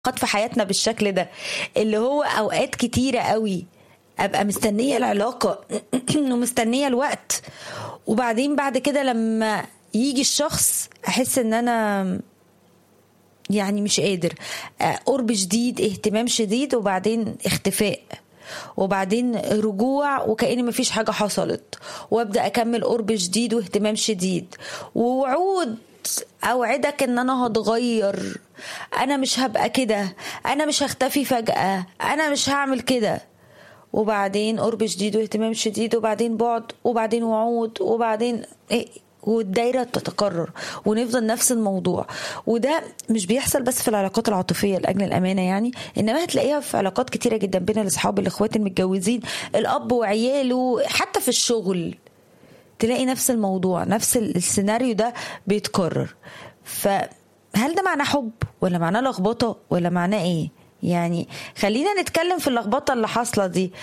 علاقات في حياتنا بالشكل ده اللي هو اوقات كتيره قوي ابقى مستنيه العلاقه ومستنيه الوقت وبعدين بعد كده لما يجي الشخص احس ان انا يعني مش قادر قرب شديد اهتمام شديد وبعدين اختفاء وبعدين رجوع وكأن مفيش حاجة حصلت وابدأ أكمل قرب شديد واهتمام شديد ووعود اوعدك ان انا هتغير انا مش هبقى كده انا مش هختفي فجأة انا مش هعمل كده وبعدين قرب شديد واهتمام شديد وبعدين بعد وبعدين وعود وبعدين إيه والدايرة تتكرر ونفضل نفس الموضوع وده مش بيحصل بس في العلاقات العاطفية لأجل الأمانة يعني إنما هتلاقيها في علاقات كتيرة جدا بين الأصحاب الإخوات المتجوزين الأب وعياله حتى في الشغل تلاقي نفس الموضوع نفس السيناريو ده بيتكرر فهل ده معناه حب ولا معناه لخبطه ولا معناه ايه يعني خلينا نتكلم في اللخبطه اللي حاصله دي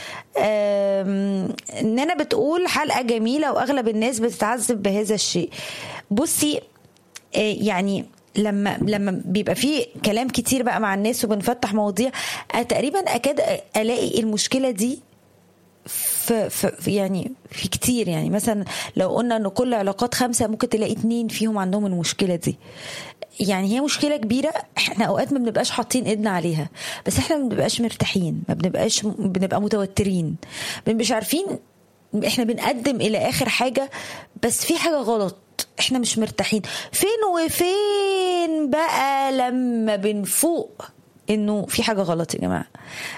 اننا بتقول حلقه جميله واغلب الناس بتتعذب بهذا الشيء بصي يعني لما لما بيبقى في كلام كتير بقى مع الناس وبنفتح مواضيع تقريبا اكاد الاقي المشكله دي في, في يعني في كتير يعني مثلا لو قلنا ان كل علاقات خمسه ممكن تلاقي اتنين فيهم عندهم المشكله دي يعني هي مشكله كبيره احنا اوقات ما بنبقاش حاطين ايدنا عليها بس احنا ما بنبقاش مرتاحين ما بنبقاش بنبقى متوترين مش عارفين احنا بنقدم الى اخر حاجه بس في حاجه غلط احنا مش مرتاحين فين وفين بقى لما بنفوق انه في حاجه غلط يا جماعه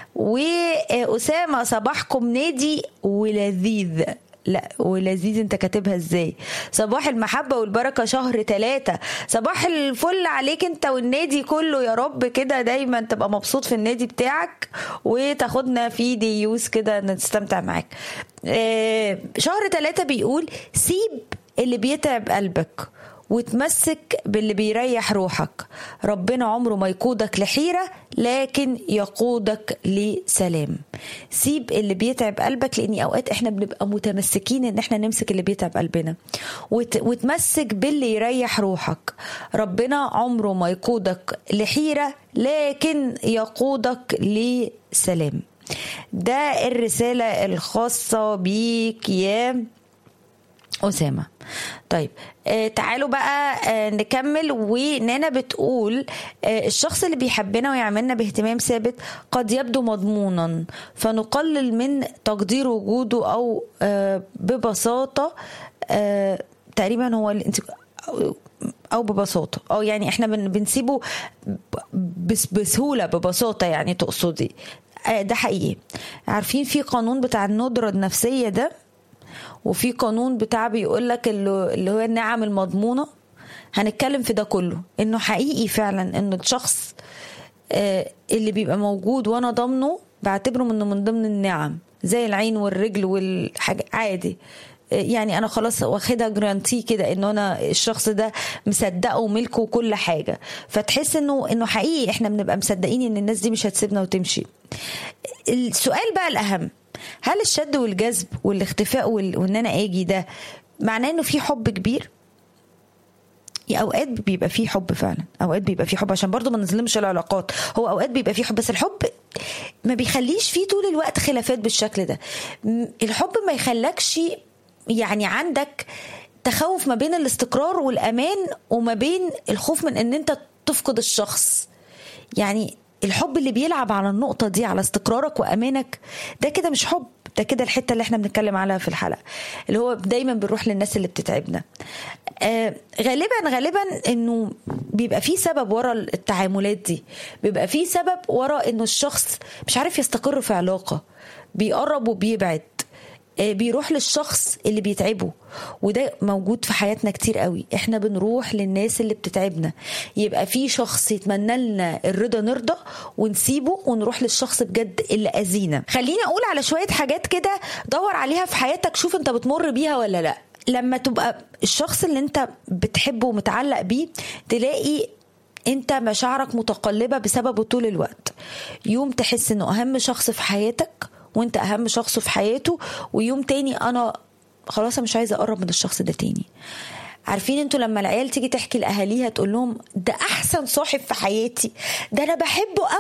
واسامه صباحكم نادي ولذيذ لا ولذيذ انت كاتبها ازاي صباح المحبه والبركه شهر ثلاثة صباح الفل عليك انت والنادي كله يا رب كده دايما تبقى مبسوط في النادي بتاعك وتاخدنا في ديوس كده نستمتع معاك اه شهر ثلاثة بيقول سيب اللي بيتعب قلبك وتمسك باللي بيريح روحك ربنا عمره ما يقودك لحيرة لكن يقودك لسلام سيب اللي بيتعب قلبك لاني اوقات احنا بنبقى متمسكين ان احنا نمسك اللي بيتعب قلبنا وت... وتمسك باللي يريح روحك ربنا عمره ما يقودك لحيرة لكن يقودك لسلام ده الرسالة الخاصة بيك يا أسامة طيب آه تعالوا بقى آه نكمل ونانا بتقول آه الشخص اللي بيحبنا ويعملنا باهتمام ثابت قد يبدو مضمونا فنقلل من تقدير وجوده او آه ببساطة آه تقريبا هو انت او ببساطه او يعني احنا بنسيبه بس بسهوله ببساطه يعني تقصدي آه ده حقيقي عارفين في قانون بتاع الندره النفسيه ده وفي قانون بتاع بيقول لك اللي هو النعم المضمونه هنتكلم في ده كله انه حقيقي فعلا ان الشخص اللي بيبقى موجود وانا ضامنه بعتبره منه من ضمن النعم زي العين والرجل والحاجة عادي يعني انا خلاص واخدها جرانتي كده انه انا الشخص ده مصدقه وملكه وكل حاجه فتحس انه انه حقيقي احنا بنبقى مصدقين ان الناس دي مش هتسيبنا وتمشي السؤال بقى الاهم هل الشد والجذب والاختفاء وان انا اجي ده معناه انه في حب كبير اوقات بيبقى فيه حب فعلا اوقات بيبقى فيه حب عشان برضو ما نظلمش العلاقات هو اوقات بيبقى فيه حب بس الحب ما بيخليش فيه طول الوقت خلافات بالشكل ده الحب ما يخلكش يعني عندك تخوف ما بين الاستقرار والامان وما بين الخوف من ان انت تفقد الشخص يعني الحب اللي بيلعب على النقطه دي على استقرارك وامانك ده كده مش حب ده كده الحته اللي احنا بنتكلم عليها في الحلقه اللي هو دايما بنروح للناس اللي بتتعبنا آه غالبا غالبا انه بيبقى في سبب ورا التعاملات دي بيبقى في سبب ورا انه الشخص مش عارف يستقر في علاقه بيقرب وبيبعد بيروح للشخص اللي بيتعبه وده موجود في حياتنا كتير قوي احنا بنروح للناس اللي بتتعبنا يبقى في شخص يتمنى لنا الرضا نرضى ونسيبه ونروح للشخص بجد اللي اذينا خليني اقول على شويه حاجات كده دور عليها في حياتك شوف انت بتمر بيها ولا لا لما تبقى الشخص اللي انت بتحبه ومتعلق بيه تلاقي انت مشاعرك متقلبه بسببه طول الوقت يوم تحس انه اهم شخص في حياتك وانت اهم شخص في حياته ويوم تاني انا خلاص مش عايزه اقرب من الشخص ده تاني عارفين انتوا لما العيال تيجي تحكي لاهاليها تقول لهم ده احسن صاحب في حياتي ده انا بحبه